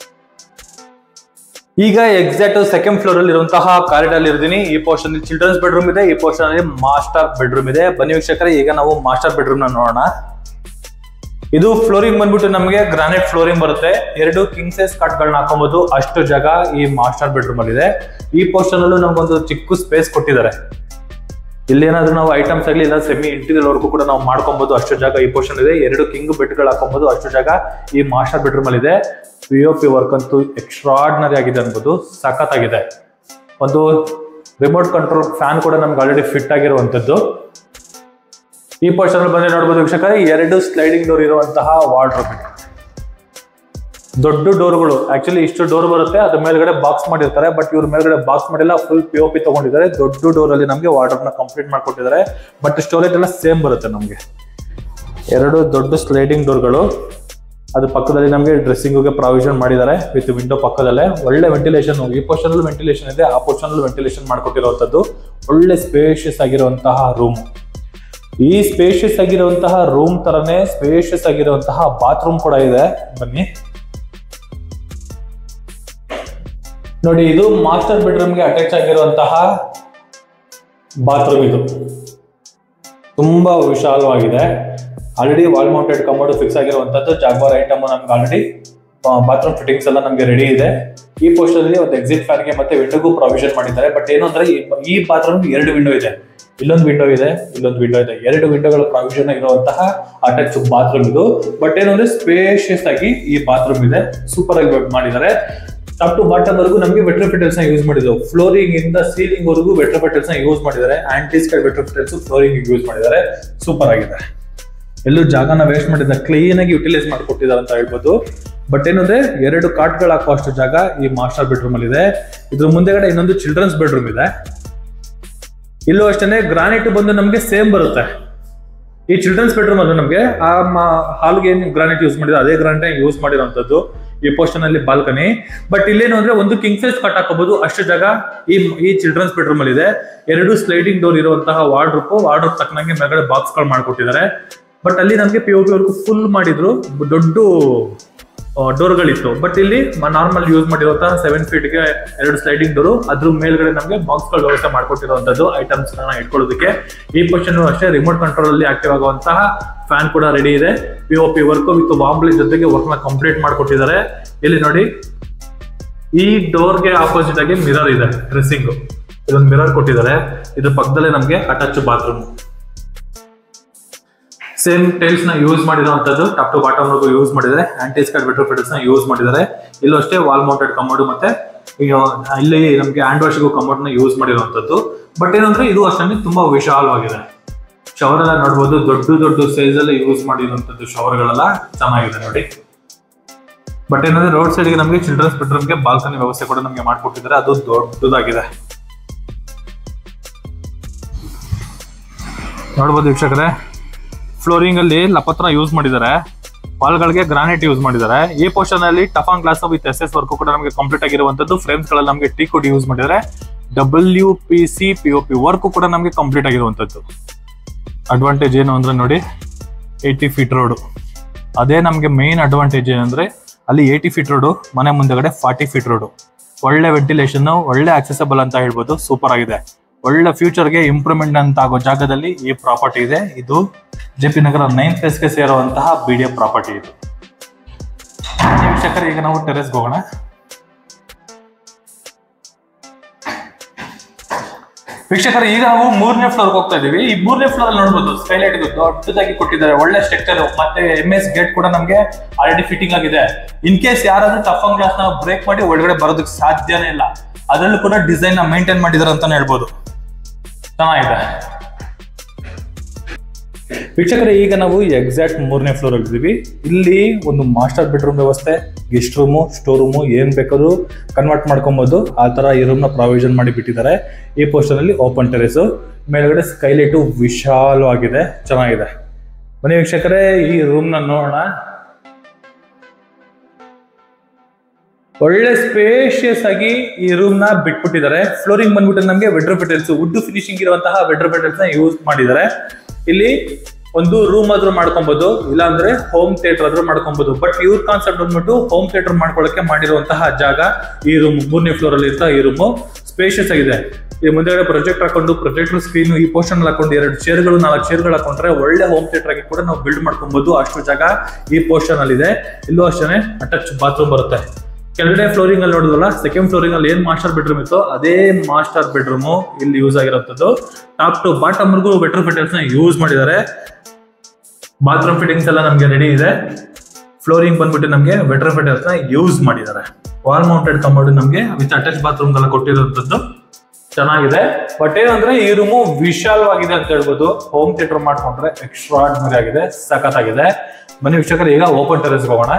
ಈಗ ಎಕ್ಸಾಕ್ಟ್ ಸೆಕೆಂಡ್ ಫ್ಲೋರ್ ಅಲ್ಲಿ ಇರುವಂತಹ ಕಾರಿಡಾರ್ ಅಲ್ಲಿ ಇರ್ತೀನಿ ಈ ಪೋರ್ಷನ್ ಚಿಲ್ಡ್ರನ್ಸ್ ಬೆಡ್ರೂಮ್ ಇದೆ ಈ ಪೋರ್ಷನ್ ಅಲ್ಲಿ ಮಾಸ್ಟರ್ ಬೆಡ್ರೂಮ್ ಇದೆ ಬನ್ನಿ ವೀಕ್ಷಕರೇ ಈಗ ನಾವು ಮಾಸ್ಟರ್ ಬೆಡ್ರೂಮ್ ನ ನೋಡೋಣ ಇದು ಫ್ಲೋರಿಂಗ್ ಬಂದ್ಬಿಟ್ಟು ನಮಗೆ ಗ್ರಾನೈಟ್ ಫ್ಲೋರಿಂಗ್ ಬರುತ್ತೆ ಎರಡು ಕಿಂಗ್ ಸೈಸ್ ಗಳನ್ನ ಹಾಕೊಬಹುದು ಅಷ್ಟು ಜಾಗ ಈ ಮಾಸ್ಟರ್ ಬೆಡ್ರೂಮ್ ಅಲ್ಲಿ ಇದೆ ಈ ಪೋರ್ಷನ್ ಅಲ್ಲೂ ನಮ್ಗೊಂದು ಚಿಕ್ಕ ಸ್ಪೇಸ್ ಕೊಟ್ಟಿದ್ದಾರೆ ಇಲ್ಲಿ ಏನಾದ್ರೂ ನಾವು ಐಟಮ್ಸ್ ಆಗಲಿ ಇಲ್ಲ ಸೆಮಿ ಇಂಟೀರಿಯರ್ ವರ್ಗೂ ಕೂಡ ನಾವು ಮಾಡ್ಕೊಬಹುದು ಅಷ್ಟು ಜಾಗ ಈ ಪೋರ್ಷನ್ ಇದೆ ಎರಡು ಕಿಂಗ್ ಬೆಡ್ಗಳು ಹಾಕೊಬಹುದು ಅಷ್ಟು ಜಾಗ ಈ ಮಾಸ್ಟರ್ ಬೆಡ್ರೂಮ್ ಅಲ್ಲಿ ಇದೆ ಪಿ ಒ ಪಿ ವರ್ಕ್ ಅಂತೂ ಎಕ್ಸ್ಟ್ರಾರ್ಡಿನರಿ ಆಗಿದೆ ಅನ್ಬೋದು ಸಖತ್ತಾಗಿದೆ ಒಂದು ರಿಮೋಟ್ ಕಂಟ್ರೋಲ್ ಫ್ಯಾನ್ ಕೂಡ ನಮ್ಗೆ ಆಲ್ರೆಡಿ ಫಿಟ್ ಆಗಿರುವಂತದ್ದು ಈ ಪೋರ್ಷನ್ ಬಂದ್ರೆ ನೋಡ್ಬೋದು ವೀಕ್ಷಕರೇ ಎರಡು ಸ್ಲೈಡಿಂಗ್ ಡೋರ್ ಇರುವಂತಹ ವಾರ್ಡ್ರೋಬ್ ಇದೆ ದೊಡ್ಡ ಡೋರ್ಗಳು ಆಕ್ಚುಲಿ ಇಷ್ಟು ಡೋರ್ ಬರುತ್ತೆ ಅದ್ರ ಮೇಲ್ಗಡೆ ಬಾಕ್ಸ್ ಮಾಡಿರ್ತಾರೆ ಬಟ್ ಇವ್ರ ಮೇಲ್ಗಡೆ ಬಾಕ್ಸ್ ಮಾಡಿಲ್ಲ ಫುಲ್ ಪಿ ಒ ಪಿ ತಗೊಂಡಿದ್ದಾರೆ ದೊಡ್ಡ ಡೋರ್ ಅಲ್ಲಿ ನಮಗೆ ವಾರ್ಡ್ರೋಬ್ ನ ಕಂಪ್ಲೀಟ್ ಮಾಡ್ಕೊಟ್ಟಿದ್ದಾರೆ ಬಟ್ ಸ್ಟೋರೇಜ್ ಎಲ್ಲ ಸೇಮ್ ಬರುತ್ತೆ ನಮಗೆ ಎರಡು ದೊಡ್ಡ ಸ್ಲೈಡಿಂಗ್ ಡೋರ್ಗಳು ಅದು ಪಕ್ಕದಲ್ಲಿ ನಮಗೆ ಡ್ರೆಸ್ಸಿಂಗ್ಗೆ ಪ್ರಾವಿಷನ್ ಮಾಡಿದ್ದಾರೆ ವಿತ್ ವಿಂಡೋ ಪಕ್ಕದಲ್ಲೇ ಒಳ್ಳೆ ವೆಂಟಿಲೇಷನ್ ಈ ಪೋರ್ಷನ್ ವೆಂಟಿಲೇಷನ್ ಇದೆ ಆ ಪೋರ್ಷನ್ ವೆಂಟಿಲೇಷನ್ ಮಾಡ್ಕೊಟ್ಟಿರುವಂತದ್ದು ಒಳ್ಳೆ ಸ್ಪೇಷಿಯಸ್ ಆಗಿರುವಂತಹ ರೂಮ್ ಈ ಸ್ಪೇಷಿಯಸ್ ಆಗಿರುವಂತಹ ರೂಮ್ ತರನೇ ಸ್ಪೇಷಿಯಸ್ ಆಗಿರುವಂತಹ ಬಾತ್ರೂಮ್ ಕೂಡ ಇದೆ ಬನ್ನಿ ನೋಡಿ ಇದು ಮಾಸ್ಟರ್ ಬೆಡ್ರೂಮ್ಗೆ ಅಟ್ಯಾಚ್ ಆಗಿರುವಂತಹ ಬಾತ್ರೂಮ್ ಇದು ತುಂಬಾ ವಿಶಾಲವಾಗಿದೆ already wall mounted commode fix ಆಗಿರುವಂತದ್ದು ಜಾಗ್ವಾರ್ ಐಟಮ್ ನಮ್ಗೆ ಆಲ್ರೆಡಿ ಬಾತ್ರೂಮ್ ಫಿಟ್ಟಿಂಗ್ಸ್ ಎಲ್ಲ ನಮ್ಗೆ ರೆಡಿ ಇದೆ ಈ ಪೋಸ್ಟ್ ಅಲ್ಲಿ ಒಂದು ಎಕ್ಸಿಟ್ ಫ್ಯಾನ್ ಗೆ ಮತ್ತೆ ವಿಂಡೋಗೂ ಪ್ರಾವಿಷನ್ ಮಾಡಿದ್ದಾರೆ ಬಟ್ ಏನು ಅಂದ್ರೆ ಈ- ಈ ಬಾತ್ರೂಮ್ ಎರಡು ವಿಂಡೋ ಇದೆ ಇಲ್ಲೊಂದು ವಿಂಡೋ ಇದೆ ಇಲ್ಲೊಂದು ವಿಂಡೋ ಇದೆ ಎರಡು ವಿಂಡೋಗಳ ಪ್ರಾವಿಷನ್ ಇರುವಂತಹ ಅಟ್ಯಾಚ್ ಬಾತ್ರೂಮ್ ಇದು ಬಟ್ ಏನು ಅಂದ್ರೆ ಸ್ಪೇಷಿಯಸ್ ಆಗಿ ಈ ಬಾತ್ರೂಮ್ ಇದೆ ಸೂಪರ್ ಆಗಿ ಮಾಡಿದ್ದಾರೆ ಟಾಪ್ ಟು ಬಾಟಮ್ ವರೆಗೂ ನಮಗೆ ವೆಟ್ರೋಫಿಟಲ್ಸ್ ನ ಯೂಸ್ ಮಾಡಿದ್ರು ಫ್ಲೋರಿಂಗ್ ಇಂದ ಸೀಲಿಂಗ್ ವರೆಗೂ ವೆಟ್ರೋಫಿಟಲ್ಸ್ ನ ಯೂಸ್ ಮಾಡಿದ್ದಾರೆ ಆಂಟಿಸ್ ವೆಟ್ರೋಫಿಟಲ್ಸ್ ಫ್ಲೋರಿಂಗ್ ಯೂಸ್ ಮಾಡಿದ್ದಾರೆ ಸೂಪರ್ ಆಗಿದೆ ಎಲ್ಲೂ ಜಾಗನ ವೇಸ್ಟ್ ಮಾಡಿದ ಕ್ಲೀನ್ ಆಗಿ ಯುಟಿಲೈಸ್ ಮಾಡಿಕೊಟ್ಟಿದ್ದಾರೆ ಅಂತ ಹೇಳ್ಬೋದು ಬಟ್ ಏನಂದ್ರೆ ಎರಡು ಕಾಟ್ಗಳು ಹಾಕೋ ಅಷ್ಟು ಜಾಗ ಈ ಮಾಸ್ಟರ್ ಬೆಡ್ರೂಮ್ ಅಲ್ಲಿ ಇದೆ ಇದ್ರ ಮುಂದೆಗಡೆ ಇನ್ನೊಂದು ಚಿಲ್ಡ್ರನ್ಸ್ ಬೆಡ್ರೂಮ್ ಇದೆ ಇಲ್ಲೂ ಅಷ್ಟೇ ಗ್ರಾನೈಟ್ ಬಂದು ನಮಗೆ ಸೇಮ್ ಬರುತ್ತೆ ಈ ಚಿಲ್ಡ್ರನ್ಸ್ ಬೆಡ್ರೂಮ್ ಅದು ನಮಗೆ ಆ ಹಾಲ್ಗೆ ಏನು ಗ್ರಾನೈಟ್ ಯೂಸ್ ಮಾಡಿದ್ರೆ ಅದೇ ಗ್ರಾನೈಟ್ ಯೂಸ್ ಮಾಡಿರುವಂತದ್ದು ಈ ಪೋರ್ಷನ್ ಅಲ್ಲಿ ಬಾಲ್ಕನಿ ಬಟ್ ಇಲ್ಲೇನು ಅಂದ್ರೆ ಒಂದು ಕಿಂಗ್ ಸೈಜ್ ಕಟ್ ಹಾಕೋಬಹುದು ಅಷ್ಟು ಜಾಗ ಈ ಈ ಚಿಲ್ಡ್ರನ್ಸ್ ಬೆಡ್ರೂಮ್ ಅಲ್ಲಿ ಇದೆ ಎರಡು ಸ್ಲೈಡಿಂಗ್ ಡೋರ್ ಇರುವಂತಹ ವಾರ್ಡ್ರೂಪ್ ವಾರ್ಡ್ರೂಪ್ ತಕ್ಕನಂಗೆ ಮೇಲ್ಗಡೆ ಬಾಕ್ಸ್ ಗಳು ಮಾಡ್ಕೊಟ್ಟಿದ್ದಾರೆ ಬಟ್ ಅಲ್ಲಿ ನಮಗೆ P O P work full ಮಾಡಿದ್ರು ದೊಡ್ಡ ಡೋರ್ಗಳಿತ್ತು ಬಟ್ ಇಲ್ಲಿ ನಾರ್ಮಲ್ ಯೂಸ್ ಮಾಡಿರುವಂತಹ ಸೆವೆನ್ ಫೀಟ್ಗೆ ಎರಡು ಸ್ಲೈಡಿಂಗ್ ಡೋರು ಅದ್ರ ಮೇಲ್ಗಡೆ ನಮಗೆ ಬಾಕ್ಸ್ಗಳ ವ್ಯವಸ್ಥೆ ಮಾಡ್ಕೊಟ್ಟಿರುವಂತದ್ದು ಐಟಮ್ಸ್ ಇಟ್ಕೊಳ್ಳೋದಕ್ಕೆ ಈ ಪೋರ್ಷನ್ ಅಷ್ಟೇ ರಿಮೋಟ್ ಕಂಟ್ರೋಲ್ ಅಲ್ಲಿ ಆಕ್ಟಿವ್ ಆಗುವಂತಹ ಫ್ಯಾನ್ ಕೂಡ ರೆಡಿ ಇದೆ P O P work with ಬಾಂಬ್ಲಿ ಜೊತೆಗೆ ವರ್ಕ್ ನ ಕಂಪ್ಲೀಟ್ ಮಾಡ್ಕೊಟ್ಟಿದ್ದಾರೆ ಇಲ್ಲಿ ನೋಡಿ ಈ ಡೋರ್ಗೆ ಆಪೋಸಿಟ್ ಆಗಿ ಮಿರರ್ ಇದೆ ಡ್ರೆಸ್ಸಿಂಗ್ ಇದೊಂದು ಮಿರರ್ ಕೊಟ್ಟಿದ್ದಾರೆ ಇದ್ರ ಪಕ್ಕದಲ್ಲೇ ನಮಗೆ ಅಟ್ಯಾಚ್ ಬಾತ್ರೂಮ್ ಸೇಮ್ ಟೈಲ್ಸ್ ನ ಯೂಸ್ ಮಾಡಿರುವಂತದ್ದು ಟಾಪ್ ಟು ಬಾಟಮ್ ವರೆಗೂ ಯೂಸ್ ಮಾಡಿದ್ದಾರೆ ಆಂಟಿ ಸ್ಕರ್ಟ್ ಬೆಟ್ರೋ ನ ಯೂಸ್ ಮಾಡಿದ್ದಾರೆ ಇಲ್ಲೂ ಅಷ್ಟೇ ವಾಲ್ ಮೌಂಟೆಡ್ ಕಮೋಡ್ ಮತ್ತೆ ಈಗ ಇಲ್ಲಿ ನಮಗೆ ಹ್ಯಾಂಡ್ ವಾಶ್ಗೂ ಕಮೋಡ್ ನ ಯೂಸ್ ಮಾಡಿರುವಂತದ್ದು ಬಟ್ ಏನಂದ್ರೆ ಇದು ಅಷ್ಟೇ ತುಂಬಾ ವಿಶಾಲವಾಗಿದೆ ಶವರ್ ಎಲ್ಲ ನೋಡ್ಬೋದು ದೊಡ್ಡ ದೊಡ್ಡ ಸೈಜ್ ಅಲ್ಲಿ ಯೂಸ್ ಮಾಡಿರುವಂತದ್ದು ಶವರ್ಗಳೆಲ್ಲ ಚೆನ್ನಾಗಿದೆ ನೋಡಿ ಬಟ್ ಏನಂದ್ರೆ ರೋಡ್ ಸೈಡ್ಗೆ ನಮಗೆ ಚಿಲ್ಡ್ರನ್ಸ್ ಬೆಡ್ರೂಮ್ಗೆ ಬಾಲ್ಕನಿ ವ್ಯವಸ್ಥೆ ಕೂಡ ನಮಗೆ ಮಾಡ್ಕೊಟ್ಟಿದ್ದಾರೆ ಅದು ದೊಡ್ಡದಾಗಿದೆ ನೋಡ್ಬೋದು ವೀಕ್ಷಕರೇ ಫ್ಲೋರಿಂಗ್ ಅಲ್ಲಿ ಲಪತ್ರ ಯೂಸ್ ಮಾಡಿದ್ದಾರೆ ವಾಲ್ಗಳಿಗೆ ಗ್ರಾನೈಟ್ ಯೂಸ್ ಮಾಡಿದ್ದಾರೆ ಈ ಪೋರ್ಷನ್ ಅಲ್ಲಿ ಟಫಾನ್ glass with S S work ಕೂಡ ನಮಗೆ ಕಂಪ್ಲೀಟ್ ಆಗಿರುವಂತದ್ದು ಫ್ರೇಮ್ಸ್ ಗಳಲ್ಲಿ ನಮಗೆ ಟೀ ಕೋಡ್ ಯೂಸ್ ಮಾಡಿದ್ದಾರೆ W P C P O P work ಕೂಡ ನಮಗೆ ಕಂಪ್ಲೀಟ್ ಆಗಿರುವಂತದ್ದು ಅಡ್ವಾಂಟೇಜ್ ಏನು ಅಂದ್ರೆ ನೋಡಿ ಏಯ್ಟಿ ಫೀಟ್ ರೋಡ್ ಅದೇ ನಮಗೆ ಮೇನ್ ಅಡ್ವಾಂಟೇಜ್ ಏನಂದ್ರೆ ಅಲ್ಲಿ ಏಯ್ಟಿ ಫೀಟ್ ರೋಡು ಮನೆ ಮುಂದೆಗಡೆ ಫಾರ್ಟಿ ಫೀಟ್ ರೋಡು ಒಳ್ಳೆ ವೆಂಟಿಲೇಷನ್ ಒಳ್ಳೆ ಆಕ್ಸೆಸಬಲ್ ಅಂತ ಹೇಳ್ಬೋದು ಸೂಪರ್ ಆಗಿದೆ ಒಳ್ಳೆ ಫ್ಯೂಚರ್ಗೆ ಇಂಪ್ರೂವ್ಮೆಂಟ್ ಅಂತ ಆಗೋ ಜಾಗದಲ್ಲಿ ಈ ಪ್ರಾಪರ್ಟಿ ಇದೆ ಇದು ಜೆ ಪಿ ನಗರ ನೈನ್ ಗೆ ಸೇರುವಂತಹ ಬಿ ಡಿ ಎಫ್ ಪ್ರಾಪರ್ಟಿ ಇದು ವೀಕ್ಷಕರೇ ಈಗ ನಾವು ಟೆರೆಸ್ಗೆ ಹೋಗೋಣ ವೀಕ್ಷಕರು ಈಗ ನಾವು ಮೂರನೇ ಫ್ಲೋರ್ ಹೋಗ್ತಾ ಇದೀವಿ ಈ ಮೂರನೇ ಫ್ಲೋರ್ ಅಲ್ಲಿ ನೋಡಬಹುದು ಸ್ಕೈಲೈಟ್ ದೊಡ್ಡದಾಗಿ ಕೊಟ್ಟಿದ್ದಾರೆ ಒಳ್ಳೆ ಸ್ಟ್ರಕ್ಚರ್ ಮತ್ತೆ ಎಂ ಎಸ್ ಗೇಟ್ ಕೂಡ ನಮಗೆ ಆಲ್ರೆಡಿ ಫಿಟ್ಟಿಂಗ್ ಆಗಿದೆ ಇನ್ ಕೇಸ್ ಯಾರಾದ್ರೂ ಟಫನ್ ಗ್ಲಾಸ್ ನ ಬ್ರೇಕ್ ಮಾಡಿ ಒಳಗಡೆ ಬರೋದಕ್ಕೆ ಸಾಧ್ಯನೇ ಇಲ್ಲ ಅದರಲ್ಲೂ ಕೂಡ ಡಿಸೈನ್ ನ ಮೇಂಟೈನ್ ಮಾಡಿದಾರೆ ಅಂತಾನೆ ಹೇಳ್ಬೋದು ಚೆನ್ನಾಗಿದೆ ವೀಕ್ಷಕರೇ ಈಗ ನಾವು ಎಕ್ಸಾಕ್ಟ್ ಮೂರನೇ ಫ್ಲೋರ್ ಇದ್ದೀವಿ ಇಲ್ಲಿ ಒಂದು ಮಾಸ್ಟರ್ ಬೆಡ್ರೂಮ್ ವ್ಯವಸ್ಥೆ ಗೆಸ್ಟ್ ರೂಮು ಸ್ಟೋರ್ ರೂಮು ಏನ್ ಬೇಕಾದ್ರೂ ಕನ್ವರ್ಟ್ ಮಾಡ್ಕೊಬಹುದು ಆ ತರ ಈ ರೂಮ್ ನ ಪ್ರಾವಿಷನ್ ಮಾಡಿ ಬಿಟ್ಟಿದ್ದಾರೆ ಈ ಪೋಸ್ಟರ್ ಅಲ್ಲಿ ಓಪನ್ ಟೆರೆಸ್ ಮೇಲ್ಗಡೆ ಸ್ಕೈಲೈಟು ವಿಶಾಲವಾಗಿದೆ ಚೆನ್ನಾಗಿದೆ ಬನ್ನಿ ವೀಕ್ಷಕರೇ ಈ ರೂಮ್ ನ ನೋಡೋಣ ಒಳ್ಳೆ ಸ್ಪೇಷಿಯಸ್ ಆಗಿ ಈ ರೂಮ್ ನ ಬಿಟ್ಬಿಟ್ಟಿದ್ದಾರೆ ಫ್ಲೋರಿಂಗ್ ಬಂದ್ಬಿಟ್ಟು ನಮಗೆ ವೆಡ್ರೋ ಪೆಟಲ್ಸ್ ವುಡ್ ಫಿನಿಶಿಂಗ್ ಇರುವಂತಹ ವೆಡ್ರೋ ಪೆಟಲ್ಸ್ ನ ಯೂಸ್ ಮಾಡಿದ್ದಾರೆ ಇಲ್ಲಿ ಒಂದು ರೂಮ್ ಆದ್ರೂ ಮಾಡ್ಕೊಬಹುದು ಇಲ್ಲಾಂದ್ರೆ ಹೋಮ್ ಥಿಯೇಟರ್ ಆದ್ರೂ ಮಾಡ್ಕೊಬಹುದು ಬಟ್ ಇವ್ರ ಕಾನ್ಸೆಪ್ಟ್ ಬಂದ್ಬಿಟ್ಟು ಹೋಮ್ ಥಿಯೇಟರ್ ಮಾಡ್ಕೊಳ್ಳೋಕೆ ಮಾಡಿರುವಂತಹ ಜಾಗ ಈ ರೂಮ್ ಮೂರನೇ ಫ್ಲೋರ್ ಅಲ್ಲಿ ಇರ್ತಾ ಈ ರೂಮು ಸ್ಪೇಷಿಯಸ್ ಆಗಿದೆ ಈ ಮುಂದೆಗಡೆ ಪ್ರೊಜೆಕ್ಟ್ ಹಾಕೊಂಡು ಪ್ರೊಜೆಕ್ಟರ್ ಸ್ಕ್ರೀನ್ ಈ ಪೋರ್ಷನ್ ಹಾಕೊಂಡು ಎರಡು ಚೇರ್ಗಳು ನಾಲ್ಕು ಚೇರ್ಗಳು ಹಾಕೊಂಡ್ರೆ ಒಳ್ಳೆ ಹೋಮ್ ಥಿಯೇಟರ್ ಆಗಿ ಕೂಡ ನಾವು ಬಿಲ್ಡ್ ಮಾಡ್ಕೊಬಹುದು ಅಷ್ಟು ಜಾಗ ಈ ಪೋರ್ಷನ್ ಅಲ್ಲಿ ಇದೆ ಇಲ್ಲೂ ಅಷ್ಟೇ ಅಟ್ಯಾಚ್ ಬಾತ್ರೂಮ್ ಬರುತ್ತೆ ಕೆಳಗಡೆ ಫ್ಲೋರಿಂಗ್ ಅಲ್ಲಿ ನೋಡಿದ್ವಲ್ಲ ಸೆಕೆಂಡ್ ಫ್ಲೋರಿಂಗ್ ಅಲ್ಲಿ ಏನ್ ಮಾಸ್ಟರ್ ಬೆಡ್ರೂಮ್ ಇತ್ತು ಅದೇ ಮಾಸ್ಟರ್ ಬೆಡ್ರೂಮ್ ಇಲ್ಲಿ ಯೂಸ್ ಆಗಿರೋಂಥದ್ದು ಟಾಪ್ ಟು ಬಾಟಮ್ ವರ್ಗೂ ಬೆಟರ್ ಫಿಟಲ್ಸ್ ನ ಯೂಸ್ ಮಾಡಿದ್ದಾರೆ ಬಾತ್ರೂಮ್ ಫಿಟ್ಟಿಂಗ್ಸ್ ಎಲ್ಲ ನಮಗೆ ರೆಡಿ ಇದೆ ಫ್ಲೋರಿಂಗ್ ಬಂದ್ಬಿಟ್ಟು ನಮಗೆ ಬೆಟರ್ ಫಿಟಲ್ಸ್ ನ ಯೂಸ್ ಮಾಡಿದ್ದಾರೆ ವಾಲ್ ಮೌಂಟೆಡ್ ಕಮೋಡ್ ನಮಗೆ ವಿತ್ ಅಟ್ಯಾಚ್ ಬಾತ್ರೂಮ್ ಎಲ್ಲ ಕೊಟ್ಟಿರುವಂತದ್ದು ಚೆನ್ನಾಗಿದೆ ಬಟ್ ಏನಂದ್ರೆ ಈ ರೂಮು ವಿಶಾಲವಾಗಿದೆ ಅಂತ ಹೇಳ್ಬೋದು ಹೋಮ್ ಥಿಯೇಟರ್ ಮಾಡ್ಕೊಂಡ್ರೆ ಎಕ್ಸ್ಟ್ರಾರ್ಡಿನರಿ ಆಗಿದೆ ಸಖತ್ತಾಗಿದೆ ಬನ್ನಿ ವೀಕ್ಷಕರು ಈಗ ಓಪನ್ ಟೆರೆಸ್ ಹೋಗೋಣ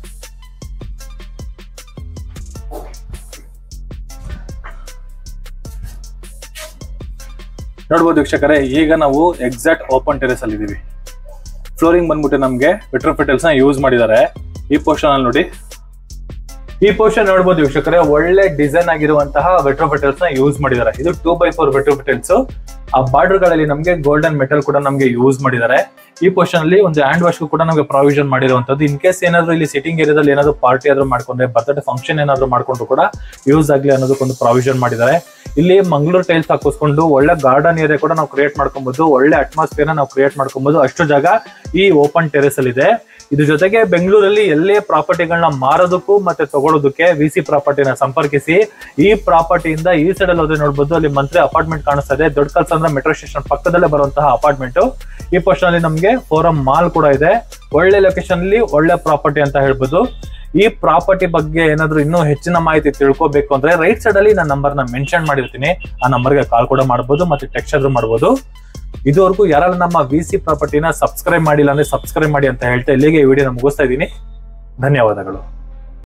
ನೋಡ್ಬೋದು ವೀಕ್ಷಕರೇ ಈಗ ನಾವು ಎಕ್ಸಾಕ್ಟ್ ಓಪನ್ ಟೆರೆಸ್ ಅಲ್ಲಿ ಇದೀವಿ ಫ್ಲೋರಿಂಗ್ ಬಂದ್ಬಿಟ್ಟು ನಮಗೆ ವೆಟ್ರೋಫಿಟಲ್ಸ್ ನ ಯೂಸ್ ಮಾಡಿದ್ದಾರೆ ಈ ಪೋರ್ಷನ್ ಅಲ್ಲಿ ನೋಡಿ ಈ ಪೋರ್ಷನ್ ನೋಡ್ಬೋದು ವೀಕ್ಷಕರೇ ಒಳ್ಳೆ ಡಿಸೈನ್ ಆಗಿರುವಂತಹ ವೆಟ್ರೋಫಿಟಲ್ಸ್ ನ ಯೂಸ್ ಮಾಡಿದ್ದಾರೆ ಇದು ಟೂ ಬೈ ಫೋರ್ ವೆಟ್ರೋಫಿಟಲ್ಸ್ ಆ ಬಾರ್ಡರ್ ಗಳಲ್ಲಿ ನಮಗೆ ಗೋಲ್ಡನ್ ಮೆಟಲ್ ಕೂಡ ನಮಗೆ ಯೂಸ್ ಮಾಡಿದ್ದಾರೆ ಈ ಪೋರ್ಷನ್ ಅಲ್ಲಿ ಒಂದು ಹ್ಯಾಂಡ್ ವಾಶ್ ಕೂಡ ನಮಗೆ ಪ್ರಾವಿಷನ್ ಮಾಡಿರುವಂತದ್ದು ಇನ್ ಕೇಸ್ ಏನಾದ್ರು ಇಲ್ಲಿ ಸಿಟಿಂಗ್ ಏರಿಯಾದಲ್ಲಿ ಏನಾದ್ರು ಪಾರ್ಟಿ ಆದ್ರೂ ಮಾಡ್ಕೊಂಡ್ರೆ ಬರ್ತ್ಡೇ ಫಂಕ್ಷನ್ ಏನಾದ್ರು ಮಾಡ್ಕೊಂಡ್ರು ಕೂಡ ಯೂಸ್ ಆಗ್ಲಿ ಅನ್ನೋದಕ್ಕೊಂದು ಪ್ರಾವಿಷನ್ ಮಾಡಿದ್ದಾರೆ ಇಲ್ಲಿ ಮಂಗಳೂರು ಟೈಲ್ಸ್ ಹಾಕಿಸ್ಕೊಂಡು ಒಳ್ಳೆ ಗಾರ್ಡನ್ ಏರಿಯಾ ಕೂಡ ನಾವು ಕ್ರಿಯೇಟ್ ಮಾಡ್ಕೊಬಹುದು ಒಳ್ಳೆ ಅಟ್ಮಾಸ್ಫಿಯರ್ ನಾವು ಕ್ರಿಯೇಟ್ ಮಾಡ್ಕೊಬಹುದು ಅಷ್ಟು ಜಾಗ ಈ ಓಪನ್ ಟೆರೆಸ್ ಅಲ್ಲಿ ಇದೆ ಇದ್ರ ಜೊತೆಗೆ ಬೆಂಗಳೂರಲ್ಲಿ ಎಲ್ಲೇ ಪ್ರಾಪರ್ಟಿಗಳನ್ನ ಮಾರೋದಕ್ಕೂ ಮತ್ತೆ ತಗೊಳ್ಳೋದಕ್ಕೆ ವಿ ಸಿ ಪ್ರಾಪರ್ಟಿನ ಸಂಪರ್ಕಿಸಿ ಈ ಪ್ರಾಪರ್ಟಿಯಿಂದ ಈ ಸೈಡ್ ಅಲ್ಲಿ ಹೋದ್ರೆ ನೋಡ್ಬೋದು ಅಲ್ಲಿ ಮಂತ್ರಿ ಅಪಾರ್ಟ್ಮೆಂಟ್ ಕಾಣಿಸ್ತಾ ಇದೆ ದೊಡ್ಡ ಕಲ್ಸಂದ್ರ ಮೆಟ್ರೋ ಸ್ಟೇಷನ್ ಪಕ್ಕದಲ್ಲೇ ಬರುವಂತಹ ಅಪಾರ್ಟ್ಮೆಂಟ್ ಈ ಪೋರ್ಷನ್ ಅಲ್ಲಿ ನಮಗೆ ಫೋರಂ ಮಾಲ್ ಕೂಡ ಇದೆ ಒಳ್ಳೆ ಲೊಕೇಶನ್ ಅಲ್ಲಿ ಒಳ್ಳೆ ಪ್ರಾಪರ್ಟಿ ಅಂತ ಹೇಳ್ಬೋದು ಈ ಪ್ರಾಪರ್ಟಿ ಬಗ್ಗೆ ಏನಾದ್ರು ಇನ್ನೂ ಹೆಚ್ಚಿನ ಮಾಹಿತಿ ತಿಳ್ಕೊಬೇಕು ಅಂದ್ರೆ ರೈಟ್ ಸೈಡ್ ಅಲ್ಲಿ ನಾನು ನಂಬರ್ ನ ಮೆನ್ಷನ್ ಮಾಡಿರ್ತೀನಿ ಆ ನಂಬರ್ಗೆ ಕಾಲ್ ಕೂಡ ಮಾಡಬಹುದು ಮತ್ತೆ ಟೆಕ್ಸ್ಟ್ ಆದ್ರೂ ಮಾಡಬಹುದು ಇದುವರೆಗೂ ಯಾರು ನಮ್ಮ ವಿ ಸಿ ಪ್ರಾಪರ್ಟಿನ ಸಬ್ಸ್ಕ್ರೈಬ್ ಮಾಡಿಲ್ಲ ಅಂದ್ರೆ ಸಬ್ಸ್ಕ್ರೈಬ್ ಮಾಡಿ ಅಂತ ಹೇಳ್ತಾ ಇಲ್ಲಿಗೆ ಈ ವಿಡಿಯೋನ ಮುಗಿಸ್ತಾ ಇದ್ದೀನಿ ಧನ್ಯವಾದಗಳು